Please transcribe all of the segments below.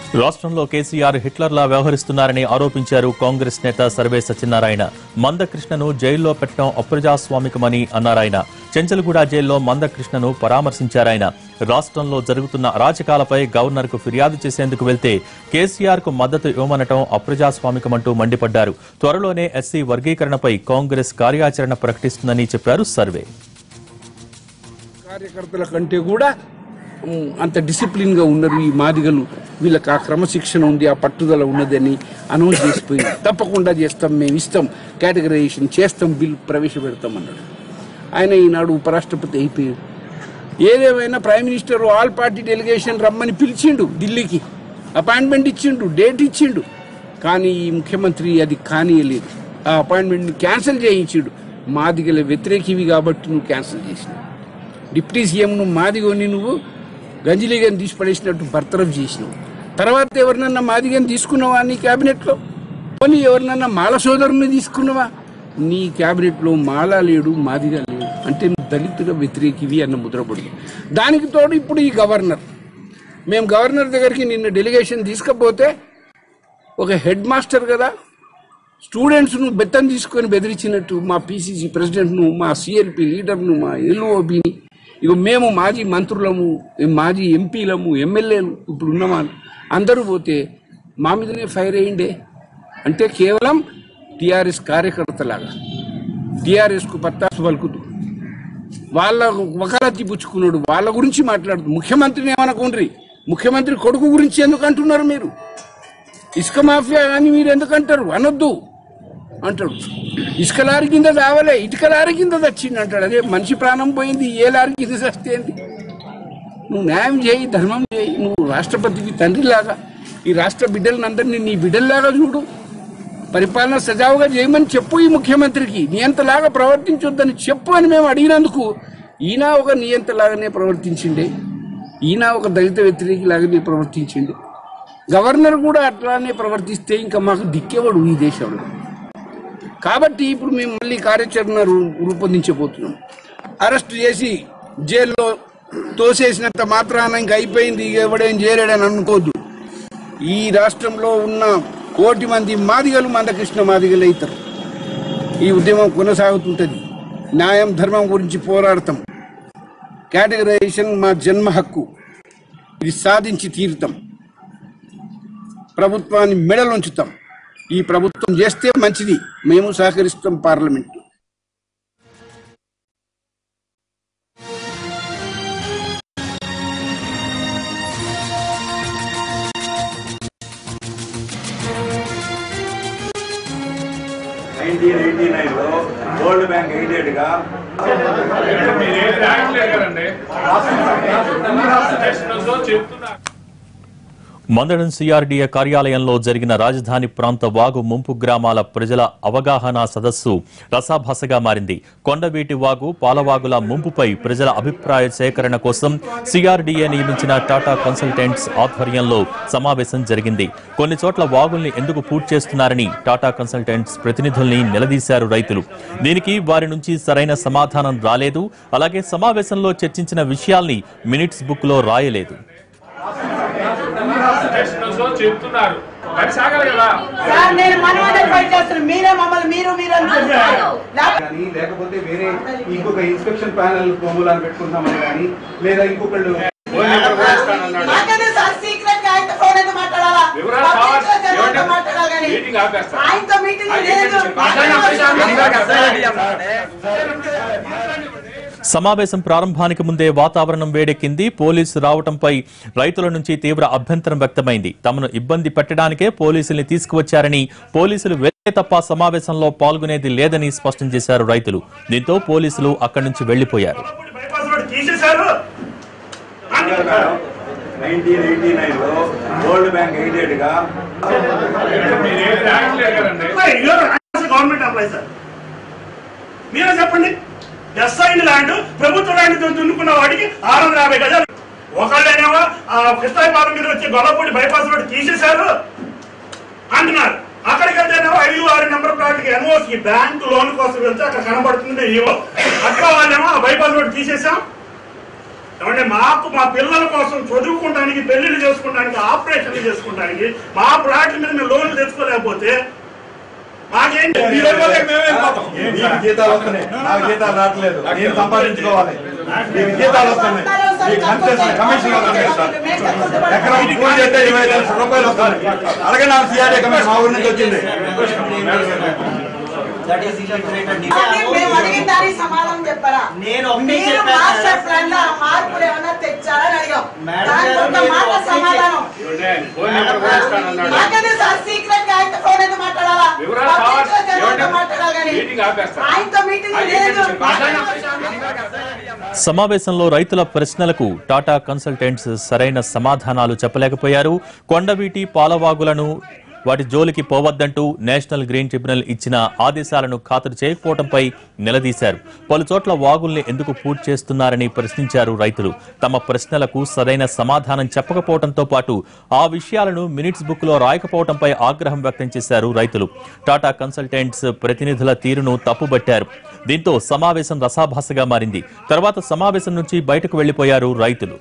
రాష్ట్రంలో కేసీఆర్ హిట్లర్లా వ్యవహరిస్తున్నారని ఆరోపించారు కాంగ్రెస్ నేత సర్వే సత్యనారాయణ మందకృష్ణను జైల్లో పెట్టడం అప్రజాస్వామికమని అన్నారాయన చెంచల్గూడ జైల్లో మందకృష్ణను పరామర్శించారాయన రాష్ట్రంలో జరుగుతున్న అరాచకాలపై గవర్నర్కు ఫిర్యాదు చేసేందుకు వెళ్తే కేసీఆర్ కు మద్దతు ఇవ్వమనటం అప్రజాస్వామికమంటూ మండిపడ్డారు త్వరలోనే ఎస్సీ వర్గీకరణపై కాంగ్రెస్ కార్యాచరణ ప్రకటిస్తుందని చెప్పారు సర్వే కార్యకర్తల కంటే కూడా ఉమ్, అంత డిసిప్లిన్ గా ఉన్నారు ఈ మాదిగలు వీళ్ళకి ఆ క్రమశిక్షణ ఉంది ఆ పట్టుదల ఉన్నదని అనౌన్స్ చేసిపోయి తప్పకుండా చేస్తాం మేము ఇస్తాం కేటగరైజేషన్ చేస్తాం బిల్ ప్రవేశపెడతాం అన్నాడు ఆయన ఈనాడు ఉపరాష్ట్రపతి అయిపోయాడు ఏదేమైనా prime minister all party delegation రమ్మని పిలిచిండు ఢిల్లీకి అపాయింట్మెంట్ ఇచ్చిండు డేట్ ఇచ్చిండు కానీ ఈ ముఖ్యమంత్రి అది కానీయలేదు ఆ అపాయింట్మెంట్ని క్యాన్సిల్ చేయించిండు మాదిగల వ్యతిరేకివి కాబట్టి నువ్వు క్యాన్సిల్ చేసినావు డిప్యూటీ సీఎం నువ్వు మాదిగోని నువ్వు గంజిలీగని తీసి పడేసినట్టు బర్తరఫ్ చేసినావు తర్వాత ఎవరినన్నా మాదిగని తీసుకున్నావా నీ క్యాబినెట్లో పోనీ ఎవరినన్నా మాల సోదరుని తీసుకున్నావా నీ క్యాబినెట్లో మాల లేడు మాదిగా లేడు అంటే నువ్వు దళితుల వ్యతిరేకివి అన్న ముద్రపడి దానికి తోడు ఇప్పుడు ఈ గవర్నర్ మేము గవర్నర్ దగ్గరికి నిన్న డెలిగేషన్ తీసుకపోతే ఒక హెడ్ మాస్టర్ కదా స్టూడెంట్స్ను బెత్తం తీసుకొని బెదిరించినట్టు మా పీసీసీ ప్రెసిడెంట్ను మా సిఎల్పి లీడర్ను మా ఎల్ఓబిని ఇక మేము మాజీ మంత్రులము మాజీ ఎంపీలము ఎమ్మెల్యేలు ఇప్పుడు ఉన్నమా అందరూ పోతే మా మీదనే ఫైర్ అయ్యిండే అంటే కేవలం టీఆర్ఎస్ కార్యకర్తలాగా టీఆర్ఎస్కు పత్తాసు పలుకుతూ వాళ్ళ వకాలత్తి పుచ్చుకున్నాడు వాళ్ళ గురించి మాట్లాడుతూ ముఖ్యమంత్రిని ఏమనుకోండి ముఖ్యమంత్రి కొడుకు గురించి ఎందుకు అంటున్నారు మీరు ఇసుక మాఫియా అని మీరు ఎందుకంటారు అనొద్దు అంటాడు ఇసుక లారీ కింద రావాలే ఇటుక లారీ కింద తెచ్చింది అంటాడు అదే మనిషి ప్రాణం పోయింది ఏ లారీ కింద చస్తేంది నువ్వు న్యాయం చేయి ధర్మం చేయి నువ్వు రాష్ట్రపతికి తండ్రిలాగా ఈ రాష్ట్ర బిడ్డలను అందరినీ నీ బిడ్డల్లాగా చూడు పరిపాలన సజావుగా చేయమని చెప్పు ఈ ముఖ్యమంత్రికి నియంతలాగా ప్రవర్తించొద్దని చెప్పు అని మేము అడిగినందుకు ఈయన ఒక నియంతలాగానే ప్రవర్తించిండే ఈయన ఒక దళిత వ్యతిరేకి లాగానే ప్రవర్తించిండే గవర్నర్ కూడా అట్లానే ప్రవర్తిస్తే ఇంకా మాకు దిక్కేవాడు ఈ దేశంలో కాబట్టి ఇప్పుడు మేము మళ్ళీ కార్యాచరణ రూ- రూపొందించబోతున్నాం అరెస్ట్ చేసి జైల్లో తోసేసినంత మాత్రాన ఇంక అయిపోయింది ఇక ఎవడేం చేయలేడని అనుకోవద్దు ఈ రాష్ట్రంలో ఉన్న కోటి మంది మాదిగలు మందకృష్ణ మాదిగలు అవుతారు ఈ ఉద్యమం కొనసాగుతుంటుంది న్యాయం ధర్మం గురించి పోరాడతాం కేటగరైజేషన్ మా జన్మ హక్కు ఇది సాధించి తీరుతాం ప్రభుత్వాన్ని మెడలుంచుతాం ఈ ప్రభుత్వం చేస్తే మంచిది మేము సహకరిస్తాం పార్లమెంట్ నైన్టీన్ ఎయిటీ నైన్ లో వరల్డ్ బ్యాంక్ ఎయిడెడ్ గా మీరేది రాయట్లేదు కదండి చెప్తున్నా మందడం సిఆర్డీఏ కార్యాలయంలో జరిగిన రాజధాని ప్రాంత వాగు ముంపు గ్రామాల ప్రజల అవగాహన సదస్సు రసాభాసగా మారింది కొండవీటి వాగు పాలవాగుల ముంపుపై ప్రజల అభిప్రాయ సేకరణ కోసం సిఆర్డీఏ నియమించిన టాటా కన్సల్టెంట్స్ ఆధ్వర్యంలో సమావేశం జరిగింది కొన్ని చోట్ల వాగుల్ని ఎందుకు పూర్తి చేస్తున్నారని టాటా కన్సల్టెంట్స్ ప్రతినిధుల్ని నిలదీశారు రైతులు దీనికి వారి నుంచి సరైన సమాధానం రాలేదు అలాగే సమావేశంలో చర్చించిన విషయాల్ని మినిట్స్ బుక్ లో రాయలేదు చెప్తున్నారు మరి సాగాలి కదా సార్ నేను మనవాడే ఫైట్ చేస్తాను మీరే మమ్మల్ని మీరు మీరు అనుకుంటున్నారు లేకపోతే కానీ లేకపోతే వేరే ఇంకొక ఇన్స్పెక్షన్ ప్యానల్ బొమ్మలను పెట్టుకుంటామని కానీ లేదా ఇంకొకళ్ళు ఫోన్ నెంబర్ కూడా ఇస్తానన్నాడు నాకనే సార్ సీక్రెట్ గా ఆయనతో ఫోన్ అయితే మాట్లాడాలా వివరాలు పబ్లిక్ కావాలి. లో జనాలతో ఏమంటే? మాట్లాడాలి కానీ మీటింగ్ ఆపేస్తా. ఆయనతో మీటింగ్ అది లేదు సమావేశం ప్రారంభానికి ముందే వాతావరణం వేడెక్కింది పోలీసు రావడంపై రైతుల నుంచి తీవ్ర అభ్యంతరం వ్యక్తమైంది తమను ఇబ్బంది పెట్టడానికే పోలీసుల్ని తీసుకువచ్చారని పోలీసులు వెళ్తే తప్ప సమావేశంలో పాల్గొనేది లేదని స్పష్టం చేశారు రైతులు దీంతో పోలీసులు అక్కడి నుంచి వెళ్లిపోయారు నైన్టీన్ ఎయిటీ నైన్ లో వరల్డ్ బ్యాంక్ ఎయిడెడ్ గా మీరేది రాయట్లేదు కదండి గవర్నమెంట్ ఎంప్లాయీ సార్ మీరే చెప్పండి ఎస్ఐన్ ల్యాండ్ ప్రభుత్వ ల్యాండ్ దున్నుకున్న వాడికి ఆరు వందల యాభై గజాలు ఒకళ్ళేనేమో ఆ కృష్ణాయపాలెం మీద వచ్చి గొల్లపూడి బైపాస్ రోడ్ తీసేశారు అంటున్నారు అక్కడికి వెళ్తేనేమో ఐదు ఆరు నెంబర్ ప్లాట్కి ఎన్ఓసి బ్యాంక్ లోన్ కోసం వెళ్తే అక్కడ కనబడుతుంది ఏవో అక్క వాళ్ళేమో ఆ బైపాస్ రోడ్ తీసేసాం ఏమంటే మాకు మా పిల్లల కోసం చదువుకోవడానికి పెళ్లిళ్ళు చేసుకోవడానికి ఆపరేషన్లు చేసుకోవడానికి మా ప్లాట్ల మీద మేము లోన్లు తెచ్చుకోలేకపోతే మాకేంటి మీరు వెళ్ళిపోతే మేమే వెళ్ళిపోతాం. మీకు జీతాలు వస్తున్నాయి నాకు జీతాలు రావట్లేదు నేను సంపాదించుకోవాలి మీకు జీతాలు వస్తున్నాయి మీకు కన్సెషన్ కమిషన్ ఎకరం పూజ చేస్తే ఇరవై ఐదు లక్షల రూపాయలు వస్తుంది అలాగే నాకు సిఆర్ఏ కమిషన్ మా ఊరి నుంచి వచ్చింది అంటే మేము అడిగిన దానికి సమాధానం చెప్పరా నేను ఒకటే మీరు చెప్పాను మాస్టర్ మేడం. ప్లాన్ లో ఆ మార్పులు ఏమన్నా తెచ్చారని అడిగాం మేడం దానికి గారు, ఒక మీరు మాట ఒకటే సమాధానం ఫోన్ నెంబర్ కూడా ఇస్తానన్నాడు నాకదే సార్ సీక్రెట్ గా ఆయనతో ఫోన్ ఎందుకు మాట్లాడాలా వివరాలు పబ్లిక్ కావాలి. లో జనాలతో ఏమంటే మాట్లాడాలి కానీ మీటింగ్ ఆపేస్తా. ఆయనతో మీటింగ్ ఆయన లేదు చెప్పి మాట్లాడిన సమావేశంలో రైతుల ప్రశ్నలకు టాటా కన్సల్టెంట్స్ సరైన సమాధానాలు చెప్పలేకపోయారు కొండవీటి పాలవాగులను వాటి జోలికి పోవద్దంటూ నేషనల్ గ్రీన్ ట్రిబ్యునల్ ఇచ్చిన ఆదేశాలను ఖాతరు చేయకపోవడంపై నిలదీశారు పలు చోట్ల వాగుల్ని ఎందుకు పూర్తి చేస్తున్నారని ప్రశ్నించారు రైతులు తమ ప్రశ్నలకు సరైన సమాధానం చెప్పకపోవడంతో పాటు ఆ విషయాలను మినిట్స్ బుక్ లో రాయకపోవడంపై ఆగ్రహం వ్యక్తం చేశారు రైతులు టాటా కన్సల్టెంట్స్ ప్రతినిధుల తీరును తప్పుబట్టారు దీంతో సమావేశం రసాభాసగా మారింది తర్వాత సమావేశం నుంచి బయటకు వెళ్లిపోయారు రైతులు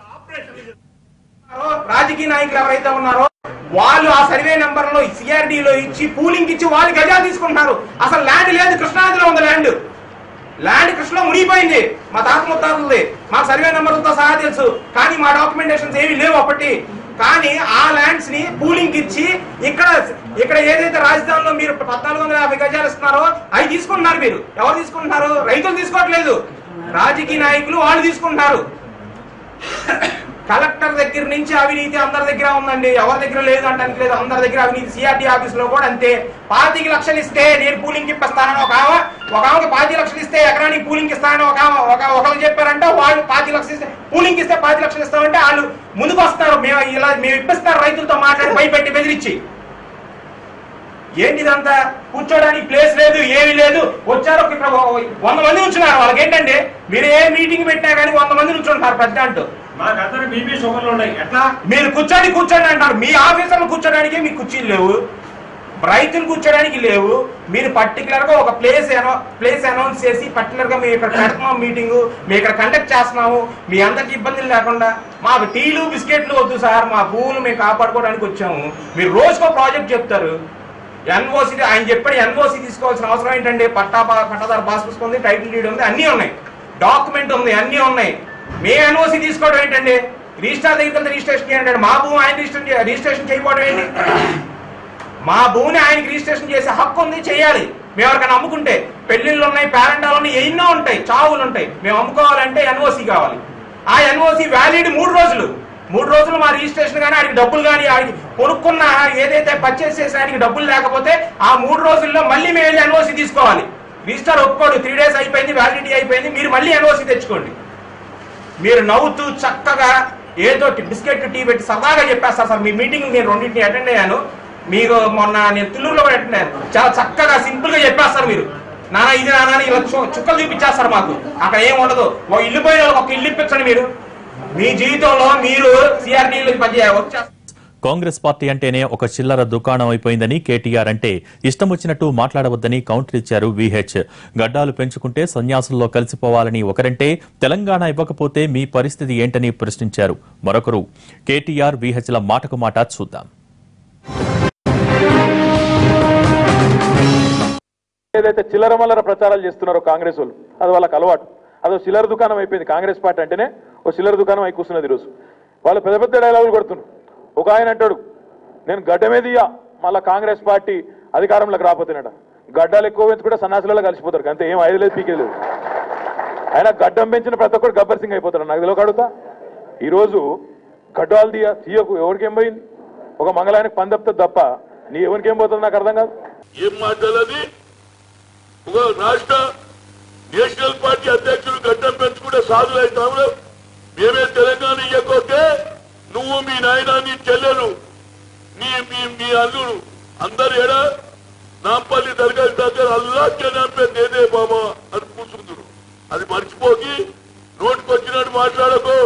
రాజకీయ నాయకులు ఎవరైతే ఉన్నారో వాళ్ళు ఆ సర్వే నెంబర్ లో సిఆర్డి లో ఇచ్చి పూలింగ్ ఇచ్చి వాళ్ళు గజా తీసుకుంటున్నారు అసలు ల్యాండ్ లేదు కృష్ణానదిలో ఉంది ల్యాండ్ ల్యాండ్ కృష్ణలో మునిగిపోయింది మా తాత ముత్తాతలది మా సర్వే నెంబర్లతో సహా తెలుసు కానీ మా డాక్యుమెంటేషన్స్ ఏవి లేవు అప్పటి కానీ ఆ ల్యాండ్స్ ని పూలింగ్ ఇచ్చి ఇక్కడ ఇక్కడ ఏదైతే రాజధానిలో మీరు పద్నాలుగు వందల యాభై గజాలు ఇస్తున్నారో అవి తీసుకుంటున్నారు మీరు ఎవరు తీసుకుంటున్నారు రైతులు తీసుకోవట్లేదు రాజకీయ నాయకులు వాళ్ళు తీసుకుంటున్నారు కలెక్టర్ దగ్గర నుంచి అవినీతి అందరి దగ్గర ఉందండి ఎవరి దగ్గర లేదు అంటానికి లేదు అందరి దగ్గర అవినీతి సిఆర్టీ ఆఫీస్ లో కూడా అంతే పాతిక లక్షలు ఇస్తే నేను పూలింగ్ ఇప్పిస్తానని ఒక ఆమె ఒక ఆమెకి పాతి లక్షలు ఇస్తే ఎకరానికి పూలింగ్ ఇస్తానని ఒక ఆమె ఒక ఒకరు చెప్పారంటే వాళ్ళు పాతి లక్షలు ఇస్తే పూలింగ్ ఇస్తే పాతి లక్షలు ఇస్తామంటే వాళ్ళు ముందుకు వస్తారు మేము ఇలా మేము ఇప్పిస్తారు రైతులతో మాట్లాడి భయపెట్టి బెదిరించి ఏంటి ఇదంతా కూర్చోడానికి ప్లేస్ లేదు ఏమీ లేదు వచ్చారు ఒక ఇక్కడ వంద మంది ఉంచున్నారు వాళ్ళకి ఏంటంటే మీరు ఏ మీటింగ్ పెట్టినా కానీ వంద మంది ఉంచుంటారు ప్రెసిడెంట్ మాకందరూ బీపీ షుగర్లు ఉన్నాయి ఎట్లా మీరు కూర్చోండి కూర్చోండి అంటారు మీ ఆఫీసర్లు కూర్చోడానికి మీకు కుర్చీలు లేవు రైతులు కూర్చోడానికి లేవు మీరు పర్టికులర్ గా ఒక ప్లేస్ ప్లేస్ అనౌన్స్ చేసి పర్టికులర్ గా మేము ఇక్కడ పెడుతున్నాం మీటింగ్ మేము ఇక్కడ కండక్ట్ చేస్తున్నాము మీ అందరికి ఇబ్బందులు లేకుండా మాకు టీలు బిస్కెట్లు వద్దు సార్ మా భూములు మేము కాపాడుకోవడానికి వచ్చాము మీరు రోజుకో ప్రాజెక్ట్ చెప్తారు ఎన్ఓసి ఆయన చెప్పాడు ఎన్ఓసి తీసుకోవాల్సిన అవసరం ఏంటంటే పట్టా పా- పట్టాదారు పాస్ పుస్తకం ఉంది టైటిల్ డీడ్ ఉంది అన్నీ ఉన్నాయి డాక్యుమెంట్ ఉంది అన్నీ ఉన్నాయి మే ఎన్ఓసి తీసుకోవడం ఏంటండి రిజిస్టార్ దగ్గరికి వెళ్తే రిజిస్ట్రేషన్ చేయండి మా భూమి ఆయన రిజిస్ట్రేషన్ చే- రిజిస్ట్రేషన్ చేయకపోవడం ఏంటి మా భూమిని ఆయనకి రిజిస్ట్రేషన్ చేసే హక్కు ఉంది చేయాలి మేము ఎవరికైనా అమ్ముకుంటే పెళ్లిళ్ళు ఉన్నాయి పేరెంటాలు ఉన్నాయి ఎన్నో ఉంటాయి చావులు ఉంటాయి మేము అమ్ముకోవాలంటే ఎన్ఓసి కావాలి ఆ ఎన్ఓసి వ్యాలిడ్ మూడు రోజులు మూడు రోజులు మా రిజిస్ట్రేషన్ కానీ ఆడికి డబ్బులు కానీ ఆడికి కొనుక్కున్న ఏదైతే పర్చేస్ చేసిన ఆడికి డబ్బులు లేకపోతే ఆ మూడు రోజుల్లో మళ్ళీ మేము వెళ్ళి ఎన్ఓసి తీసుకోవాలి రిజిస్టర్ ఒప్పుకోడు త్రీ డేస్ అయిపోయింది వ్యాలిడిటీ అయిపోయింది మీరు మళ్ళీ ఎన్ఓసి తెచ్చుకోండి మీరు నవ్వుతూ చక్కగా ఏదో టి- బిస్కెట్ టీ పెట్టి సరదాగా చెప్పేస్తారు సార్ మీ మీటింగ్ నేను రెండింటిని అటెండ్ అయ్యాను మీరు మొన్న నేను తుళ్ళూరులో కూడా అటెండ్ అయ్యాను చాలా చక్కగా సింపుల్ గా చెప్పేస్తారు మీరు నాన్న ఇది నాన్న అని ఇలా చు- చుక్కలు చూపించేస్తారు మాకు అక్కడ ఏం ఉండదు ఒక ఇల్లు పోయిన వాళ్ళకి ఒక ఇల్లు ఇప్పించండి మీరు మీ జీవితంలో మీరు సిఆర్డీలు పనిచేయ వచ్చేస్తారు కాంగ్రెస్ పార్టీ అంటేనే ఒక చిల్లర దుకాణం అయిపోయిందని కేటీఆర్ అంటే ఇష్టం వచ్చినట్టు మాట్లాడవద్దని కౌంటర్ ఇచ్చారు విహెచ్ గడ్డాలు పెంచుకుంటే సన్యాసుల్లో కలిసిపోవాలని ఒకరంటే తెలంగాణ ఇవ్వకపోతే మీ పరిస్థితి ఏంటని ప్రశ్నించారు మరొకరు కేటీఆర్ విహెచ్ల మాటకు మాట చూద్దాం ఏదైతే చిల్లర మల్లర ప్రచారాలు చేస్తున్నారో కాంగ్రెస్ వాళ్ళు అది వాళ్ళకి అలవాటు అదో చిల్లర దుకాణం అయిపోయింది కాంగ్రెస్ పార్టీ అంటేనే ఓ చిల్లర దుకాణం అయి కూర్చున్నది ఈరోజు వాళ్ళు పెద్ద పెద్ద డైలాగులు కొడుతున్నారు ఒక ఆయన అంటాడు నేను గడ్డమే దియ్యా మళ్ళా కాంగ్రెస్ పార్టీ అధికారంలోకి రాకపోతేనట గడ్డాలు ఎక్కువ పెంచుకుంటే సన్నాసులలో కలిసిపోతారు అంతే ఏం ఐదు లేదు పీకే లేదు ఆయన గడ్డం పెంచిన ప్రతి ఒక్కరు గబ్బర్ సింగ్ అయిపోతాడు నాకు తెలియక అడుగుతా ఈరోజు గడ్డాలు తీయ తీయకు ఎవరికేం పోయింది ఒక మంగళానికి పని తప్పితే తప్ప నీ ఎవరికి ఏం పోతుంది నాకు అర్థం కాదు ఏం మాట్లాడాలి ఒక రాష్ట్ర నేషనల్ పార్టీ అధ్యక్షుడు గడ్డం పెంచుకుంటే సాధులు అవుతాము మేమే తెలంగాణ ఇయ్యకపోతే నువ్వు మీ నాయన నీ చెల్లెలు నీ మీ మీ అల్లుడు అందరు ఎడా నాంపల్లి దర్గా దగ్గర అల్లాకే నాంపే నేనే బామా అని కూర్చుందరు అది మర్చిపోకి నోటికొచ్చినట్టు మాట్లాడకు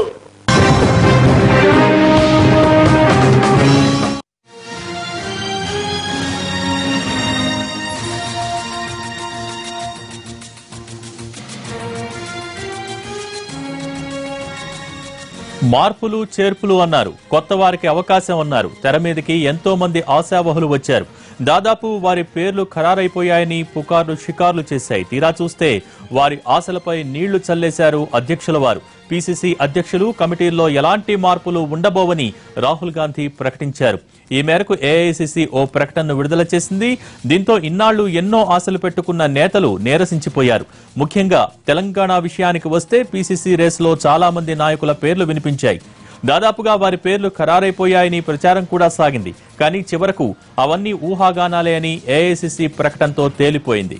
మార్పులు చేర్పులు అన్నారు కొత్త వారికి అవకాశం అన్నారు తెర మీదకి ఎంతో మంది ఆశావహులు వచ్చారు దాదాపు వారి పేర్లు ఖరారైపోయాయని పుకార్లు షికార్లు చేశాయి తీరా చూస్తే వారి ఆశలపై నీళ్లు చల్లేశారు అధ్యక్షుల వారు పిసిసి అధ్యక్షులు కమిటీల్లో ఎలాంటి మార్పులు ఉండబోవని రాహుల్ గాంధీ ప్రకటించారు ఈ మేరకు ఏఐసిసి ఓ ప్రకటనను విడుదల చేసింది దీంతో ఇన్నాళ్లు ఎన్నో ఆశలు పెట్టుకున్న నేతలు నీరసించిపోయారు ముఖ్యంగా తెలంగాణ విషయానికి వస్తే పిసిసి రేసులో చాలా మంది నాయకుల పేర్లు వినిపించాయి దాదాపుగా వారి పేర్లు ఖరారైపోయాయని ప్రచారం కూడా సాగింది కానీ చివరకు అవన్నీ ఊహాగానాలే అని ఏఐసిసి ప్రకటనతో తేలిపోయింది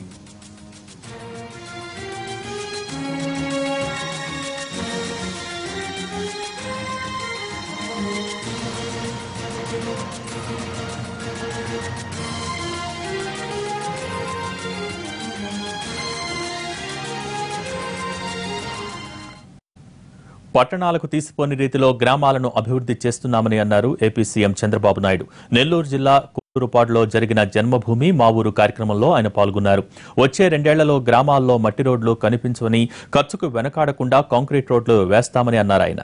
పట్టణాలకు తీసిపోని రీతిలో గ్రామాలను అభివృద్ధి చేస్తున్నామని అన్నారు ఏపీ సీఎం చంద్రబాబు నాయుడు నెల్లూరు జిల్లా కూరుపాడులో జరిగిన జన్మభూమి మా ఊరు కార్యక్రమంలో ఆయన పాల్గొన్నారు వచ్చే రెండేళ్లలో గ్రామాల్లో మట్టి రోడ్లు కనిపించవని ఖర్చుకు వెనకాడకుండా కాంక్రీట్ రోడ్లు వేస్తామని అన్నారు ఆయన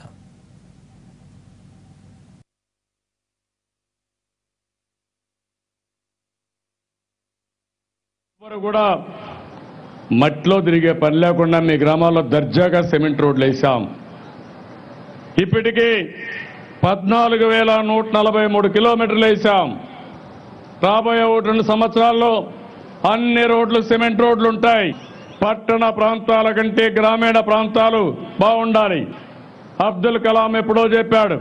ఎవరు కూడా మట్టిలో తిరిగే పని లేకుండా మీ గ్రామాల్లో దర్జాగా సిమెంట్ రోడ్లు వేసాం ఇప్పటికీ పద్నాలుగు వేల నూట నలభై మూడు కిలోమీటర్లు వేసాం రాబోయే ఒకటి రెండు సంవత్సరాల్లో అన్ని రోడ్లు సిమెంట్ రోడ్లు ఉంటాయి పట్టణ ప్రాంతాల కంటే గ్రామీణ ప్రాంతాలు బాగుండాలి అబ్దుల్ కలాం ఎప్పుడో చెప్పాడు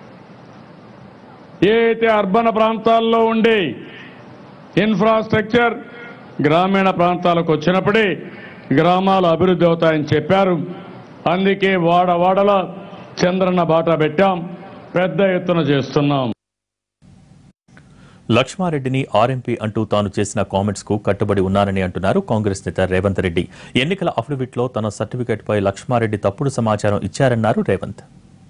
ఏ అయితే అర్బన్ ప్రాంతాల్లో ఉండి ఇన్ఫ్రాస్ట్రక్చర్ గ్రామీణ ప్రాంతాలకు వచ్చినప్పుడే గ్రామాలు అభివృద్ధి అవుతాయని చెప్పారు అందుకే వాడ వాడల చంద్రన్న బాట పెట్టాం పెద్ద ఎత్తున చేస్తున్నాం లక్ష్మారెడ్డిని ఆర్ఎంపీ అంటూ తాను చేసిన కామెంట్స్ కు కట్టుబడి ఉన్నానని అంటున్నారు కాంగ్రెస్ నేత రేవంత్ రెడ్డి ఎన్నికల అఫిడవిట్ లో తన సర్టిఫికెట్ పై లక్ష్మారెడ్డి తప్పుడు సమాచారం ఇచ్చారన్నారు Revanth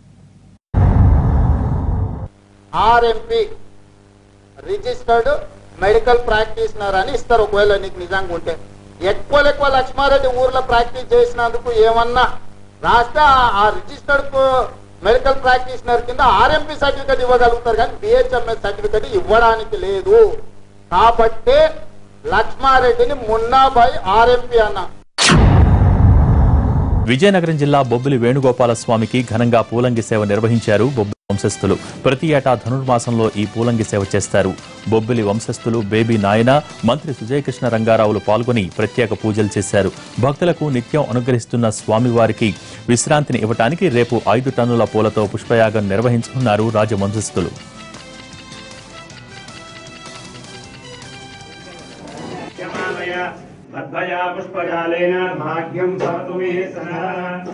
RMP registered medical practitioner అని ఇస్తారు ఒకవేళ నీకు నిజంగా ఉంటే ఎక్కువ ఎక్కువ లక్ష్మారెడ్డి ఊర్లో ప్రాక్టీస్ చేసినందుకు ఏమన్నా రాస్తే ఆ- ఆ రిజిస్టర్డ్ మెడికల్ ప్రాక్టీషనర్ కింద ఆర్ఎంపీ సర్టిఫికెట్ ఇవ్వగలుగుతారు కానీ బిహెచ్ఎంఎస్ సర్టిఫికెట్ ఇవ్వడానికి లేదు కాబట్టి లక్ష్మారెడ్డిని మున్నాబాయి ఆర్ఎంపీ అన్నా విజయనగరం జిల్లా బొబ్బిలి వేణుగోపాల స్వామికి ఘనంగా పూలంగి సేవ నిర్వహించారు బొబ్బిలి వంశస్థులు ప్రతి ఏటా ధనుర్మాసంలో ఈ పూలంగి సేవ చేస్తారు బొబ్బిలి వంశస్థులు బేబీ నాయన మంత్రి సుజయకృష్ణ రంగారావులు పాల్గొని ప్రత్యేక పూజలు చేశారు భక్తులకు నిత్యం అనుగ్రహిస్తున్న స్వామివారికి విశ్రాంతిని ఇవ్వటానికి రేపు ఐదు టన్నుల పూలతో పుష్పయాగం నిర్వహించనున్నారు రాజవంశస్థులు యమామయ మద్భయా పుష్పజాలేన భాగ్యం భవతు మే సదా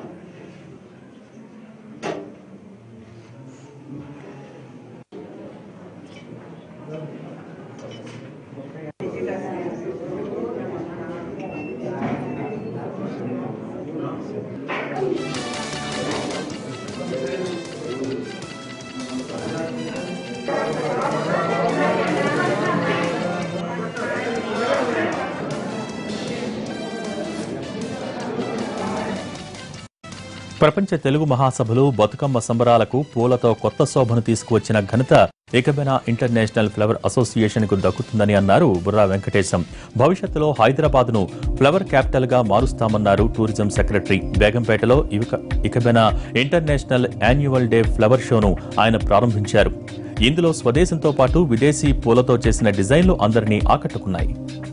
ప్రపంచ తెలుగు మహాసభలు బతుకమ్మ సంబరాలకు పూలతో కొత్త శోభను తీసుకువచ్చిన ఘనత ఏకబెన ఇంటర్నేషనల్ ఫ్లవర్ అసోసియేషన్ కు దక్కుతుందని అన్నారు బుర్రా వెంకటేశం భవిష్యత్తులో హైదరాబాద్ ను ఫ్లవర్ క్యాపిటల్ గా మారుస్తామన్నారు టూరిజం సెక్రటరీ బేగంపేటలో ఇవిక- ikebana international annual day flower షోను ఆయన ప్రారంభించారు ఇందులో స్వదేశంతో పాటు విదేశీ పూలతో చేసిన డిజైన్లు అందరినీ ఆకట్టుకున్నాయి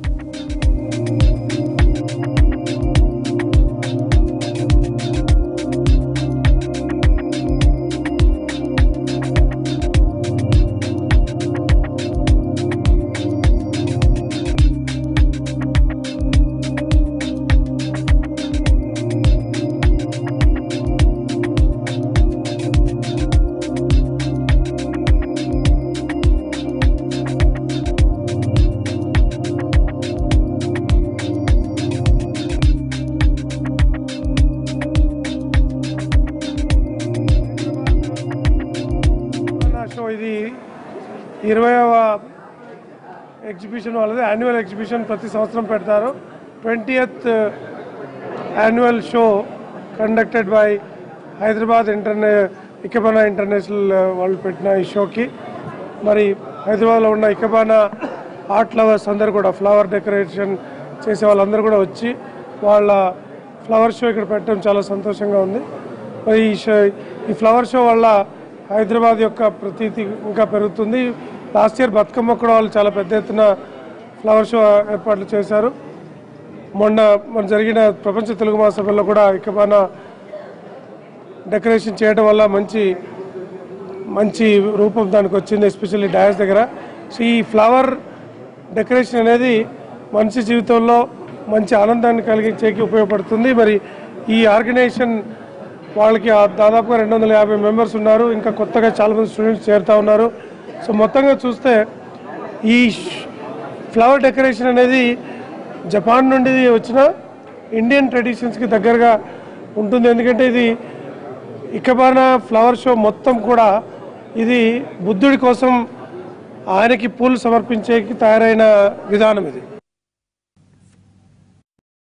నా షో ఇది ఇరవైవ ఎగ్జిబిషన్ వాళ్ళది యాన్యువల్ ఎగ్జిబిషన్ ప్రతి సంవత్సరం పెడతారు twentieth annual show conducted by Hyderabad ఇంటర్నే ఇకబానా ఇంటర్నేషనల్ వాళ్ళు పెట్టిన ఈ షోకి మరి హైదరాబాద్లో ఉన్న ఇకబానా ఆర్ట్ లవర్స్ అందరు కూడా ఫ్లవర్ డెకరేషన్ చేసే వాళ్ళందరూ కూడా వచ్చి వాళ్ళ ఫ్లవర్ షో ఇక్కడ పెట్టడం చాలా సంతోషంగా ఉంది మరి ఈ షో ఈ ఫ్లవర్ షో వల్ల హైదరాబాద్ యొక్క ప్రతీతి ఇంకా పెరుగుతుంది లాస్ట్ ఇయర్ బతుకమ్మ కూడా వాళ్ళు చాలా పెద్ద ఎత్తున ఫ్లవర్ షో ఏర్పాట్లు చేశారు మొన్న మన జరిగిన ప్రపంచ తెలుగు మహాసభలో కూడా ఇకబానా డెకరేషన్ చేయడం వల్ల మంచి మంచి రూపం దానికి వచ్చింది ఎస్పెషల్లీ డయాస్ దగ్గర సో ఈ ఫ్లవర్ డెకరేషన్ అనేది మనిషి జీవితంలో మంచి ఆనందాన్ని కలిగించేకి ఉపయోగపడుతుంది మరి ఈ ఆర్గనైజేషన్ వాళ్ళకి ఆ దాదాపుగా రెండు వందల యాభై మెంబర్స్ ఉన్నారు ఇంకా కొత్తగా చాలామంది స్టూడెంట్స్ చేరుతా ఉన్నారు సో మొత్తంగా చూస్తే ఈ ఫ్లవర్ డెకరేషన్ అనేది జపాన్ నుండి వచ్చిన ఇండియన్ ట్రెడిషన్స్కి దగ్గరగా ఉంటుంది ఎందుకంటే ఇది ఇకబానా ఫ్లవర్ షో మొత్తం కూడా ఇది బుద్ధుడి కోసం ఆయనకి పూలు సమర్పించేకి తయారైన విధానం ఇది